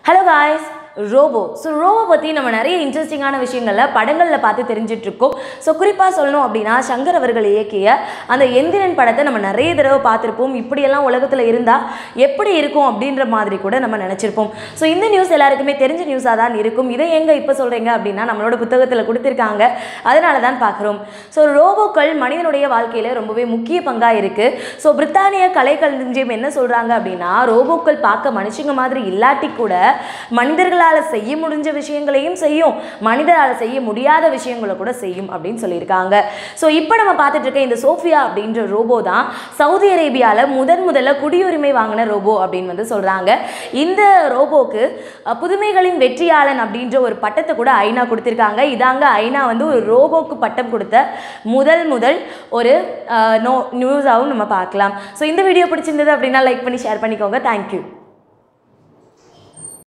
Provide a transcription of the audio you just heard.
hello guys robo so robo பற்றி நம்ம நிறைய இன்ட்ரெஸ்டிங்கான விஷயங்களில் படங்களில் பார்த்து தெரிஞ்சுட்டு இருக்கோம் ஸோ குறிப்பாக சொல்லணும் அப்படின்னா சங்கர் அவர்கள் இயக்கிய அந்த எந்திரன் படத்தை நம்ம நிறைய தடவை பார்த்துருப்போம் இப்படியெல்லாம் உலகத்தில் இருந்தால் எப்படி இருக்கும் அப்படின்ற மாதிரி கூட நம்ம நினச்சிருப்போம் ஸோ இந்த நியூஸ் எல்லாருக்குமே தெரிஞ்ச நியூஸாக தான் இருக்கும் இதை எங்கே இப்போ சொல்கிறீங்க அப்படின்னா நம்மளோட புத்தகத்தில் கொடுத்துருக்காங்க அதனால தான் பார்க்குறோம் ஸோ ரோபோக்கள் மனிதனுடைய வாழ்க்கையில் ரொம்பவே முக்கிய பங்காக இருக்குது ஸோ பிரித்தானிய கலை களஞ்சியம் என்ன சொல்கிறாங்க அப்படின்னா ரோபோக்கள் பார்க்க மனுஷங்க மாதிரி இல்லாட்டி கூட மனிதர்களால் செய்ய முடிஞ்ச விஷயங்களையும் செய்யும் மனிதரால் செய்ய முடியாத விஷயங்களை கூட செய்யும் அப்படின்னு சொல்லியிருக்காங்க ஸோ இப்போ நம்ம பார்த்துட்டு இருக்க இந்த சோஃபியா அப்படின்ற ரோபோ தான் சவுதி அரேபியாவில் முதன் முதல்ல குடியுரிமை வாங்கின ரோபோ அப்படின்னு வந்து சொல்கிறாங்க இந்த ரோபோக்கு அஹ், புதுமைகளின் வெற்றியாளன் அப்படின்ற ஒரு பட்டத்தை கூட ஐநா கொடுத்துருக்காங்க இதாங்க ஐநா வந்து ஒரு ரோபோக்கு பட்டம் கொடுத்த முதல் முதல் ஒரு அஹ், நோ நியூஸாகவும் நம்ம பார்க்கலாம் ஸோ இந்த வீடியோ பிடிச்சிருந்தது அப்படின்னா லைக் பண்ணி ஷேர் பண்ணிக்கோங்க தேங்க்யூ